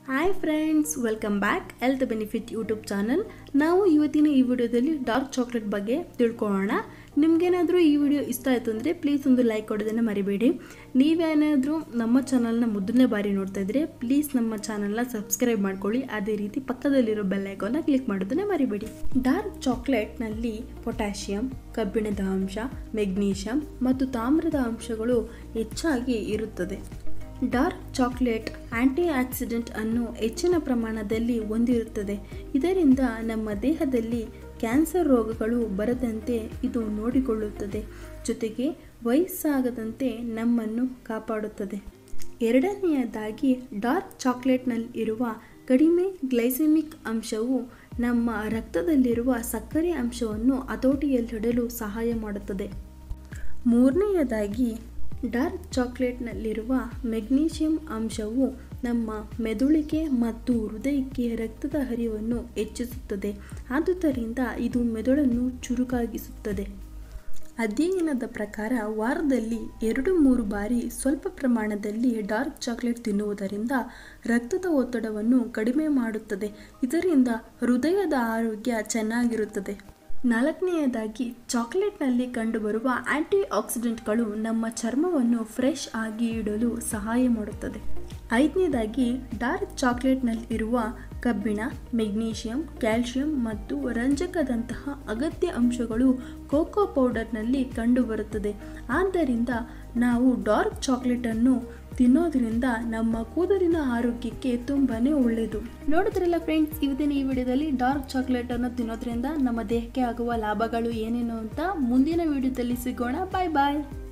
hi friends welcome back health benefit YouTube channel ನಾವು ಇವತ್ತಿನ ಈ ವಿಡಿಯೋದಲ್ಲಿ ಡಾರ್ಕ್ ಚಾಕ್ಲೇಟ್ ಬಗ್ಗೆ ತಿಳ್ಕೊಳ್ಳೋಣ ನಿಮಗೇನಾದರೂ ಈ ವಿಡಿಯೋ ಇಷ್ಟ ಆಯಿತು ಅಂದರೆ ಪ್ಲೀಸ್ ಒಂದು ಲೈಕ್ ಕೊಡೋದನ್ನು ಮರಿಬೇಡಿ ನೀವೇನಾದರೂ ನಮ್ಮ ಚಾನಲ್ನ ಮೊದಲನೇ ಬಾರಿ ನೋಡ್ತಾ ಇದ್ರೆ ಪ್ಲೀಸ್ ನಮ್ಮ ಚಾನಲ್ನ ಸಬ್ಸ್ಕ್ರೈಬ್ ಮಾಡ್ಕೊಳ್ಳಿ ಅದೇ ರೀತಿ ಪಕ್ಕದಲ್ಲಿರೋ ಬೆಲ್ ಐಕಾನ್ನ ಕ್ಲಿಕ್ ಮಾಡೋದನ್ನು ಮರಿಬೇಡಿ ಡಾರ್ಕ್ ಚಾಕ್ಲೇಟ್ನಲ್ಲಿ ಪೊಟ್ಯಾಷಿಯಂ ಕಬ್ಬಿಣದ ಅಂಶ ಮೆಗ್ನೀಷಿಯಂ ಮತ್ತು ತಾಮ್ರದ ಅಂಶಗಳು ಹೆಚ್ಚಾಗಿ ಇರುತ್ತದೆ ಡಾರ್ಕ್ ಚಾಕ್ಲೇಟ್ ಆಂಟಿ ಆಕ್ಸಿಡೆಂಟ್ ಅನ್ನು ಹೆಚ್ಚಿನ ಪ್ರಮಾಣದಲ್ಲಿ ಹೊಂದಿರುತ್ತದೆ ಇದರಿಂದ ನಮ್ಮ ದೇಹದಲ್ಲಿ ಕ್ಯಾನ್ಸರ್ ರೋಗಗಳು ಬರದಂತೆ ಇದು ನೋಡಿಕೊಳ್ಳುತ್ತದೆ ಜೊತೆಗೆ ವಯಸ್ಸಾಗದಂತೆ ನಮ್ಮನ್ನು ಕಾಪಾಡುತ್ತದೆ ಎರಡನೆಯದಾಗಿ ಡಾರ್ಕ್ ಚಾಕ್ಲೇಟ್ನಲ್ಲಿ ಇರುವ ಕಡಿಮೆ ಗ್ಲೈಸೆಮಿಕ್ ಅಂಶವು ನಮ್ಮ ರಕ್ತದಲ್ಲಿರುವ ಸಕ್ಕರೆ ಅಂಶವನ್ನು ಹತೋಟಿಯಲ್ಲಿಡಲು ಸಹಾಯ ಮಾಡುತ್ತದೆ ಮೂರನೆಯದಾಗಿ ಡಾರ್ಕ್ ಚಾಕ್ಲೇಟ್ನಲ್ಲಿರುವ ಮೆಗ್ನೀಷಿಯಂ ಅಂಶವು ನಮ್ಮ ಮೆದುಳಿಗೆ ಮತ್ತು ಹೃದಯಕ್ಕೆ ರಕ್ತದ ಹರಿವನ್ನು ಹೆಚ್ಚಿಸುತ್ತದೆ ಆದುದರಿಂದ ಇದು ಮೆದುಳನ್ನು ಚುರುಕಾಗಿಸುತ್ತದೆ ಅಧ್ಯಯನದ ಪ್ರಕಾರ ವಾರದಲ್ಲಿ ಎರಡು ಮೂರು ಬಾರಿ ಸ್ವಲ್ಪ ಪ್ರಮಾಣದಲ್ಲಿ ಡಾರ್ಕ್ ಚಾಕ್ಲೇಟ್ ತಿನ್ನುವುದರಿಂದ ರಕ್ತದ ಒತ್ತಡವನ್ನು ಕಡಿಮೆ ಮಾಡುತ್ತದೆ ಇದರಿಂದ ಹೃದಯದ ಆರೋಗ್ಯ ಚೆನ್ನಾಗಿರುತ್ತದೆ ನಾಲ್ಕನೆಯದಾಗಿ ಚಾಕ್ಲೇಟ್ನಲ್ಲಿ ಕಂಡುಬರುವ ಆಂಟಿ ಆಕ್ಸಿಡೆಂಟ್ಗಳು ನಮ್ಮ ಚರ್ಮವನ್ನು ಫ್ರೆಶ್ ಆಗಿ ಇಡಲು ಸಹಾಯ ಮಾಡುತ್ತದೆ ಐದನೇದಾಗಿ ಡಾರ್ಕ್ ಚಾಕ್ಲೇಟ್ನಲ್ಲಿರುವ ಕಬ್ಬಿಣ ಮೆಗ್ನೀಷಿಯಂ ಕ್ಯಾಲ್ಶಿಯಂ ಮತ್ತು ರಂಜಕದಂತಹ ಅಗತ್ಯ ಅಂಶಗಳು ಕೋಕೋ ಪೌಡರ್ನಲ್ಲಿ ಕಂಡುಬರುತ್ತದೆ ಆದ್ದರಿಂದ ನಾವು ಡಾರ್ಕ್ ಚಾಕ್ಲೇಟನ್ನು ತಿನ್ನೋದ್ರಿಂದ ನಮ್ಮ ಕೂದಲಿನ ಆರೋಗ್ಯಕ್ಕೆ ತುಂಬಾ ಒಳ್ಳೆಯದು ನೋಡಿದ್ರಲ್ಲ ಫ್ರೆಂಡ್ಸ್ ಇವತ್ತಿನ ಈ ವಿಡಿಯೋದಲ್ಲಿ ಡಾರ್ಕ್ ಚಾಕ್ಲೇಟನ್ನು ತಿನ್ನೋದ್ರಿಂದ ನಮ್ಮ ದೇಹಕ್ಕೆ ಆಗುವ ಲಾಭಗಳು ಏನೇನು ಅಂತ ಮುಂದಿನ ವಿಡಿಯೋದಲ್ಲಿ ಸಿಗೋಣ ಬಾಯ್ ಬಾಯ್